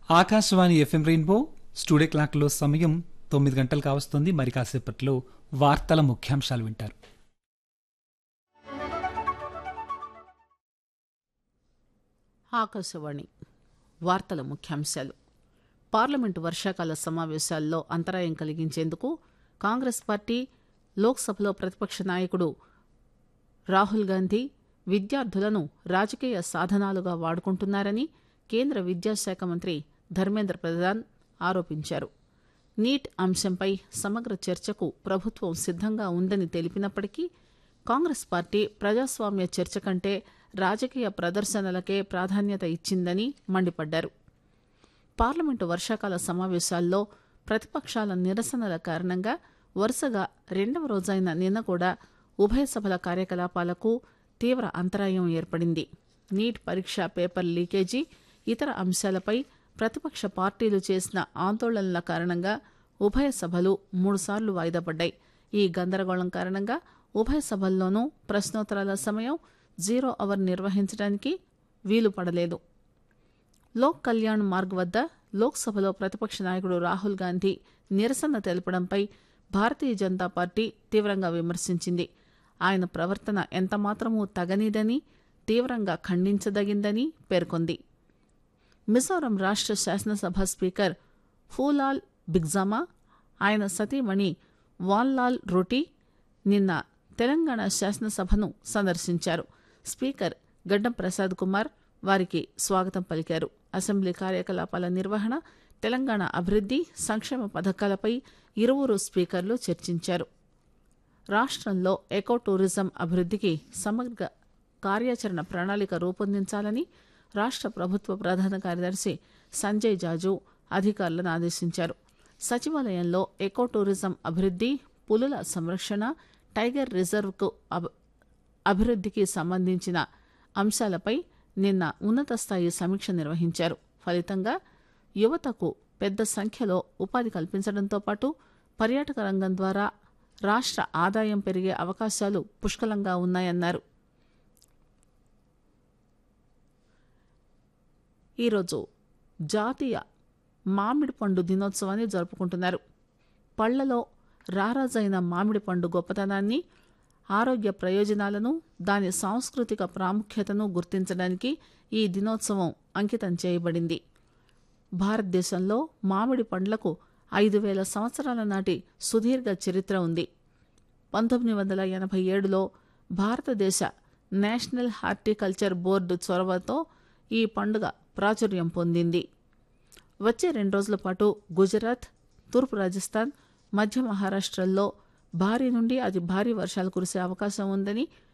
Akashvani FM rainbow studio క్లాక్లో సమయం తొమ్మిది గంటలు కావస్తుంది మరి కాసేపట్లో వార్తల ముఖ్యాంశాలు వింటారు ఆకాశవాణి వార్తల ముఖ్యాంశాలు పార్లమెంటు వర్షాకాల సమావేశాల్లో అంతరాయం కలిగించేందుకు కాంగ్రెస్ పార్టీ లోక్సభలో ప్రతిపక్ష నాయకుడు రాహుల్ గాంధీ విద్యార్థులను రాజకీయ సాధనాలుగా వాడుకుంటున్నారని కేంద్ర విద్యాశాఖ మంత్రి ధర్మేంద్ర ప్రధాన్ ఆరోపించారు నీట్ అంశంపై సమగ్ర చర్చకు ప్రభుత్వం సిద్ధంగా ఉందని తెలిపినప్పటికీ కాంగ్రెస్ పార్టీ ప్రజాస్వామ్య చర్చ కంటే రాజకీయ ప్రదర్శనలకే ప్రాధాన్యత ఇచ్చిందని మండిపడ్డారు పార్లమెంటు వర్షాకాల సమావేశాల్లో ప్రతిపక్షాల నిరసనల కారణంగా వరుసగా రెండవ రోజైన నిన్న కూడా ఉభయ సభల కార్యకలాపాలకు తీవ్ర అంతరాయం ఏర్పడింది నీట్ పరీక్ష పేపర్ లీకేజీ ఇతర అంశాలపై ప్రతిపక్ష పార్టీలు చేసిన ఆందోళనల కారణంగా ఉభయ సభలు మూడుసార్లు వాయిదా పడ్డాయి ఈ గందరగోళం కారణంగా ఉభయ సభల్లోనూ ప్రశ్నోత్తరాల సమయం జీరో అవర్ నిర్వహించడానికి వీలు పడలేదు లోక్ కళ్యాణ్ మార్గ్ వద్ద లోక్సభలో ప్రతిపక్ష నాయకుడు రాహుల్ గాంధీ నిరసన తెలపడంపై భారతీయ జనతా పార్టీ తీవ్రంగా విమర్శించింది ఆయన ప్రవర్తన ఎంతమాత్రమూ తగనిదని తీవ్రంగా ఖండించదగిందని పేర్కొంది మిజోరం రాష్ట్ర శాసనసభ స్పీకర్ ఫూలాల్ బిగ్జామా ఆయన సతీమణి వాన్లాల్ రొటీ నిన్న తెలంగాణ శాసనసభను సందర్శించారు స్పీకర్ గడ్డం ప్రసాద్ కుమార్ వారికి స్వాగతం పలికారు అసెంబ్లీ కార్యకలాపాల నిర్వహణ తెలంగాణ అభివృద్ది సంక్షేమ పథకాలపై ఇరువురు స్పీకర్లు చర్చించారు రాష్ట్రంలో ఎకో టూరిజం అభివృద్దికి సమగ్ర కార్యాచరణ ప్రణాళిక రూపొందించాలని రాష్ట్ర ప్రభుత్వ ప్రధాన కార్యదర్శి సంజయ్ జాజు అధికారులను ఆదేశించారు సచివాలయంలో ఎకో టూరిజం అభివృద్ది పులుల సంరక్షణ టైగర్ రిజర్వ్కు అబ్- అభివృద్దికి సంబంధించిన అంశాలపై నిన్న ఉన్నత స్థాయి సమీక్ష నిర్వహించారు ఫలితంగా యువతకు పెద్ద సంఖ్యలో ఉపాధి కల్పించడంతో పాటు పర్యాటక రంగం ద్వారా రాష్ట్ర ఆదాయం పెరిగే అవకాశాలు పుష్కలంగా ఉన్నాయన్నారు ఈరోజు జాతీయ మామిడి పండు దినోత్సవాన్ని జరుపుకుంటున్నారు పళ్లలో రారాజైన మామిడి పండు గొప్పతనాన్ని ఆరోగ్య ప్రయోజనాలను దాని సాంస్కృతిక ప్రాముఖ్యతను గుర్తించడానికి ఈ దినోత్సవం అంకితం చేయబడింది భారతదేశంలో మామిడి పండ్లకు ఐదు వేల సంవత్సరాల నాటి సుదీర్ఘ చరిత్ర ఉంది పంతొమ్మిది వందల ఎనభై ఏడులో భారతదేశ నేషనల్ హార్టికల్చర్ బోర్డు చొరవతో ఈ పండుగ ప్రాచుర్యం పొందింది వచ్చే రెండు రోజుల పాటు గుజరాత్ తూర్పు రాజస్థాన్ మధ్య మహారాష్ట్రల్లో భారీ నుండి అతి భారీ వర్షాలు కురిసే అవకాశం ఉందని